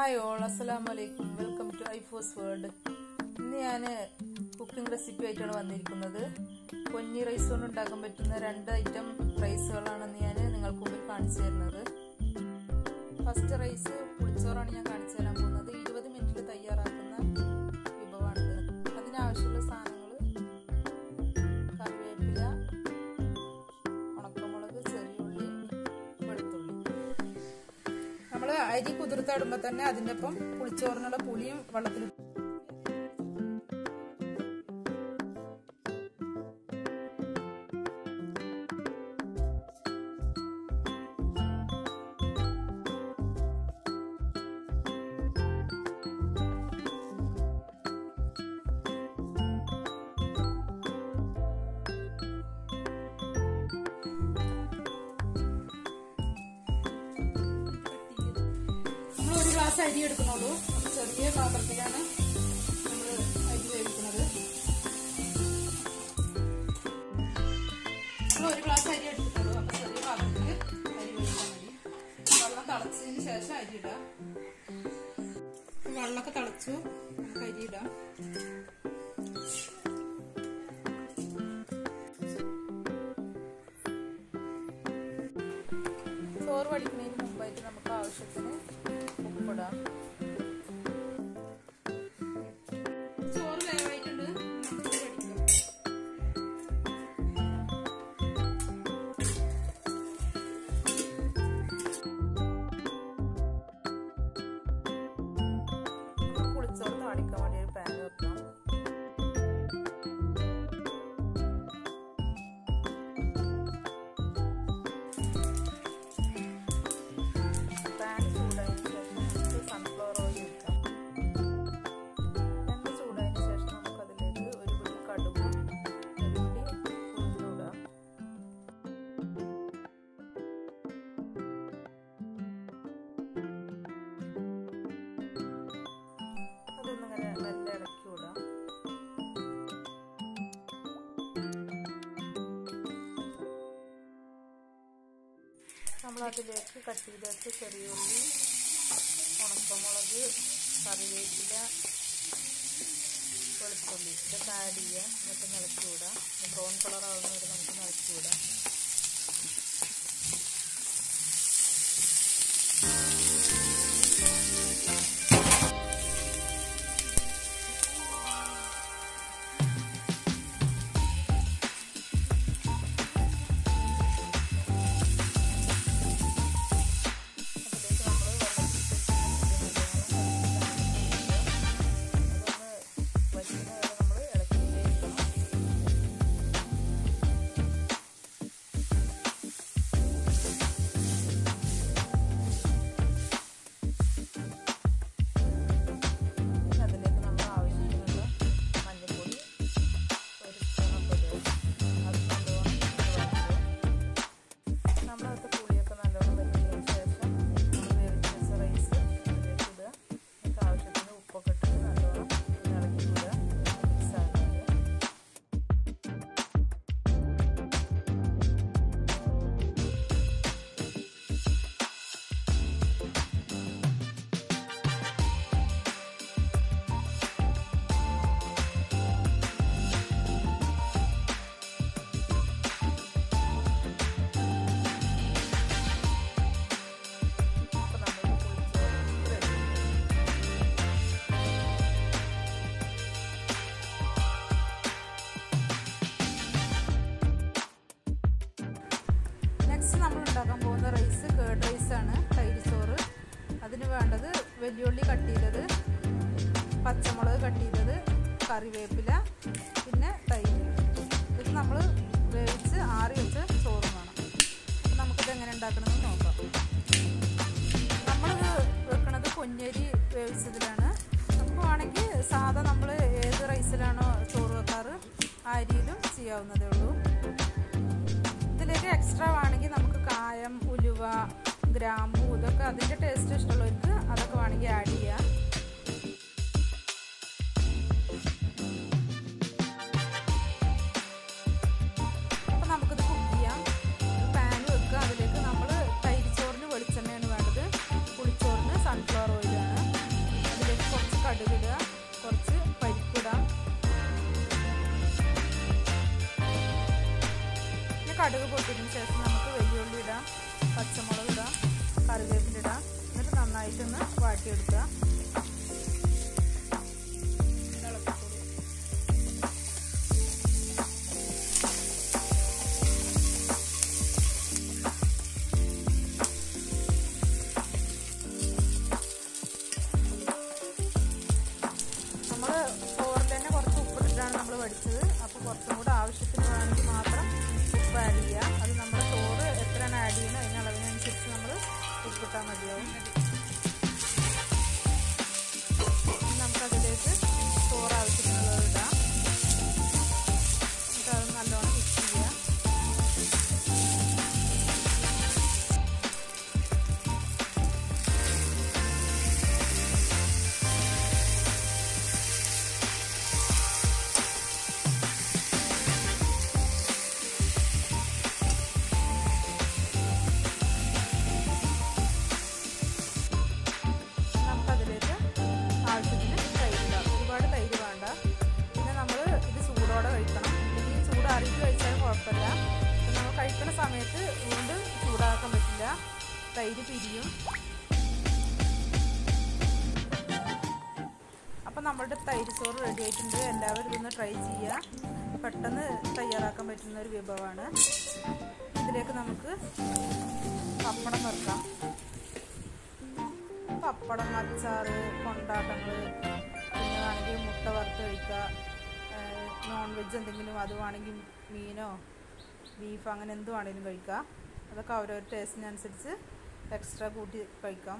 hi all അസ്സലാമു അലൈക്കും welcome to ഐഫോസ് world ഇന്ന് ഞാൻ കുക്കിംഗ് റെസിപ്പി ആയിട്ടാണ് വന്നിരിക്കുന്നത് പൊന്നി റൈസ് കൊണ്ട് ഉണ്ടാക്കാൻ പറ്റുന്ന രണ്ട് ഐറ്റം റൈസുകളാണ് ഇന്ന് ഞാൻ നിങ്ങൾക്ക് മുമ്പിൽ കാണിച്ചു തരുന്നത് ഫസ്റ്റ് റൈസ് പുളിച്ചോറാണ് ഞാൻ കാണിച്ചു തരാൻ പോകുന്നത് ഇരുപത് മിനിറ്റിൽ തയ്യാറാക്കുന്ന വിഭവമാണിത് അതിനാവശ്യമുള്ള സാധനങ്ങൾ കറിവേപ്പില ഉണക്കമുളക് ചെറിയുള്ളി വെളുത്തുള്ളി നമ്മൾ അരി കുതിർത്തിടുമ്പോൾ തന്നെ അതിൻ്റെ ഒപ്പം പുളിച്ചോറിനുള്ള പുളിയും വെള്ളത്തിൽ നമ്മൾ ഒരു ഗ്ലാസ് അരി എടുക്കുന്നുള്ളൂ ചെറിയ പാത്രത്തിലാണ് നമ്മൾ അരി വേവിക്കുന്നത് നമ്മൾ ഒരു ഗ്ലാസ് അരി എടുത്തിട്ടുള്ളൂ അപ്പൊ ചെറിയ പാത്രത്തിൽ അരി വേവിക്കാൻ മതി വെള്ളം തിളച്ചതിന് ശേഷം അരി ഇടാം വെള്ളമൊക്കെ തിളച്ചു നമുക്ക് അരി ഇടാം ചോറ് വടിക്കുന്നതിന് മുമ്പായിട്ട് നമുക്ക് ആവശ്യത്തിന് ഉപ്പിടാം ചോറ് വേവായിട്ടുണ്ട് നമുക്ക് വടിക്കാം പുളിച്ചോറ് താളിക്കാൻ വേണ്ടി ഒരു പാൻ വെക്കാം പാൻ ചൂടായതിനു ശേഷം നമുക്ക് സൺഫ്ലവർ ഓയിൽ ഒഴിക്കാം എണ്ണ ചൂടായതിനു ശേഷം നമുക്ക് അതിലേക്ക് ഒരു പിടി കടുകും ഒരു പിടി ഉഴുന്നിടാം അതൊന്നിങ്ങനെ മെല്ലെ ഇളക്കി വിടാം നമ്മൾ അതിലേക്ക് കട്ട് ചെയ്ത് വെച്ച ചെറിയ ഉള്ളി ഉണക്കമുളക് കറിവേപ്പില വെളുത്തുള്ളി ഇതൊക്കെ ആഡ് ചെയ്യുക എന്നിട്ട് നിളക്കി വിടാം ബ്രൗൺ കളർ ആവുന്ന വരെ നമുക്ക് നിളക്കി വിടാം അതിലേക്ക് നമ്മൾ വെള്ളത്തിൽ അതൊന്ന് വറ്റുന്ന വരെ നമ്മൾ ഇളക്കിക്കൊണ്ടേയിരിക്കണം അതിലേക്ക് നമ്മൾ ആവശ്യത്തിനുള്ള മഞ്ഞൾപ്പൊടി ഒരു സ്പൂണൊക്കെ ഇടുക അത് നല്ലോണം വഴറ്റുക നമ്മളകത്ത് പുളിയൊക്കെ നല്ലോണം വറ്റിയതിന് ശേഷം നമ്മൾ വേവിച്ച് വെച്ച റൈസ് അതിലേക്ക് ഇടുക എന്നിട്ട് ആവശ്യത്തിന് ഉപ്പൊക്കെ ഇട്ടിട്ട് നല്ലോണം ഇളക്കി വിടുക മിക്സ് ആക്കുന്നത് അപ്പോൾ നമ്മൾ പുളിച്ചോറ് റെഡി നെക്സ്റ്റ് നമ്മൾ ഉണ്ടാക്കാൻ പോകുന്ന റൈസ് കേർഡ് റൈസ് ആണ് തൈര് ചോറ് അതിന് വേണ്ടത് വെല്ലുള്ളി കട്ട് ചെയ്തത് പച്ചമുളക് കട്ട് ചെയ്തത് കറിവേപ്പില പിന്നെ തൈര് ഇത് നമ്മൾ വേവിച്ച് ആറി വെച്ച ചോറും വേണം അപ്പം നമുക്കിത് എങ്ങനെ ഉണ്ടാക്കണമെന്ന് നോക്കാം നമ്മളിത് വെക്കുന്നത് പൊന്നരി വേവിച്ചതിലാണ് നമുക്ക് വേണമെങ്കിൽ സാധാ നമ്മൾ ഏത് റൈസിലാണോ ചോറ് വെക്കാറ് ആ അരിയിലും ചെയ്യാവുന്നതേ ഉള്ളൂ ഇതിലേക്ക് എക്സ്ട്രാ വേണമെങ്കിൽ നമുക്ക് കായം ഉലുവ ഗ്രാമ്പു ഇതൊക്കെ അതിൻ്റെ ടേസ്റ്റ് ഇഷ്ടമുള്ളവർക്ക് അതൊക്കെ വേണമെങ്കിൽ ആഡ് ചെയ്യാം അപ്പം നമുക്കിത് കുക്ക് ചെയ്യാം പാൻ വെക്കുക അതിലേക്ക് നമ്മൾ തൈരിച്ചോറിന് വെളിച്ചെണ്ണയാണ് വേണ്ടത് പുളിച്ചോറിന് സൺഫ്ലവർ ഓയിലാണ് കടുക് പൊട്ടിയതിന് ശേഷം നമുക്ക് വെല്ലുള്ളി ഇടാം പച്ചമുളക് ഇടാം കറിവേപ്പില ഇടാം എന്നിട്ട് നന്നായിട്ടൊന്ന് വാട്ടിയെടുക്കുക നമ്മൾ ചോറിൽ തന്നെ കുറച്ച് ഉപ്പിട്ടിട്ടാണ് നമ്മൾ പഠിച്ചത് അപ്പോൾ കുറച്ചും കൂടെ ആവശ്യത്തിന് വേണമെങ്കിൽ മാത്രം ഉപ്പ് ആഡ് ചെയ്യുക അത് നമ്മുടെ ചോറ് എത്രയാണ് ആഡ് ചെയ്യുന്നത് അതിന് അളവിനനുസരിച്ച് നമ്മൾ ഉപ്പിട്ടാൽ മതിയാവും നമുക്കതിലേക്ക് ചോറ് ആവശ്യത്തിനുള്ളത് ഇടാം എന്നിട്ട് അത് നല്ലോണം മിക്സ് ചെയ്യുക നമുക്കതിലേക്ക് ആവശ്യത്തിന് തൈര് ഇടാം ഒരുപാട് തൈര് വേണ്ട പിന്നെ നമ്മൾ ഇത് ചൂടോടെ കഴിക്കണം ഇല്ലെങ്കിൽ ചൂടാറിയിട്ട് കഴിച്ചാൽ കുഴപ്പമില്ല നമ്മൾ കഴിക്കുന്ന സമയത്ത് വീണ്ടും ചൂടാക്കാൻ പറ്റില്ല തൈര് പിരിയും അപ്പം നമ്മളുടെ തൈര് ചോറ് റെഡി ആയിട്ടുണ്ട് എല്ലാവരും ഇതൊന്ന് ട്രൈ ചെയ്യുക പെട്ടെന്ന് തയ്യാറാക്കാൻ പറ്റുന്ന ഒരു വിഭവമാണ് ഇതിലേക്ക് നമുക്ക് പപ്പടം വെക്കാം പപ്പടം അച്ചാറ് കൊണ്ടാട്ടങ്ങൾ പിന്നെ വേണമെങ്കിൽ മുട്ട വറുത്ത് കഴിക്കുക നോൺ വെജ് എന്തെങ്കിലും അത് വേണമെങ്കിൽ മീനോ ബീഫ് അങ്ങനെ എന്ത് വേണമെങ്കിലും കഴിക്കുക അതൊക്കെ അവരവരുടെ ടേസ്റ്റിനനുസരിച്ച് എക്സ്ട്രാ കൂട്ടി കഴിക്കാം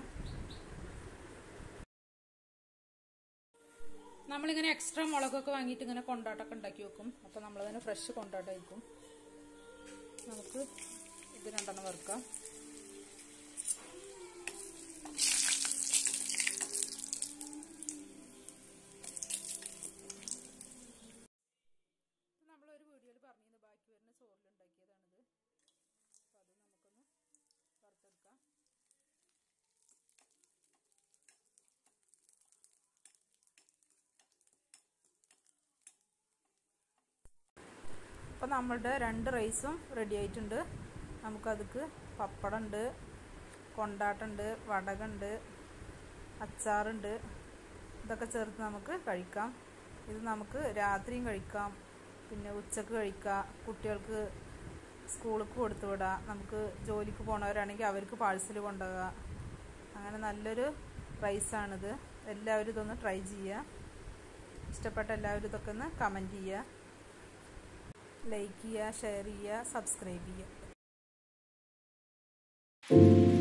നമ്മളിങ്ങനെ എക്സ്ട്രാ മുളകൊക്കെ വാങ്ങിയിട്ട് ഇങ്ങനെ കൊണ്ടാട്ടമൊക്കെ ഉണ്ടാക്കി വെക്കും അപ്പോൾ നമ്മൾ തന്നെ ഫ്രഷ് കൊണ്ടാട്ടമായിരിക്കും നമുക്ക് ഇത് രണ്ടെണ്ണം വറുക്കാം നമ്മളൊരു വീഡിയോയിൽ പറഞ്ഞിരുന്നു ബാക്കി വരുന്ന ചോറിലുണ്ടാക്കിയതാണിത് അപ്പോൾ അത് നമുക്കൊന്ന് വറുത്തെടുക്കാം അപ്പോൾ നമ്മളുടെ രണ്ട് റൈസും റെഡി ആയിട്ടുണ്ട് നമുക്കതിക്ക് പപ്പടമുണ്ട് കൊണ്ടാട്ടുണ്ട് വടകുണ്ട് അച്ചാറുണ്ട് ഇതൊക്കെ ചേർത്ത് നമുക്ക് കഴിക്കാം ഇത് നമുക്ക് രാത്രിയും കഴിക്കാം പിന്നെ ഉച്ചക്ക് കഴിക്കാം കുട്ടികൾക്ക് സ്കൂളിലേക്ക് കൊടുത്തു വിടാം നമുക്ക് ജോലിക്ക് പോണവരാണെങ്കിൽ അവർക്ക് പാഴ്സൽ കൊണ്ടുപോകാം അങ്ങനെ നല്ലൊരു റൈസാണിത് എല്ലാവരും ഇതൊന്ന് ട്രൈ ചെയ്യുക ഇഷ്ടപ്പെട്ട എല്ലാവരും ഇതൊക്കെ ഒന്ന് കമൻറ്റ് ചെയ്യുക ലൈക്ക് ചെയ്യുക ഷെയർ ചെയ്യുക സബ്സ്ക്രൈബ് ചെയ്യുക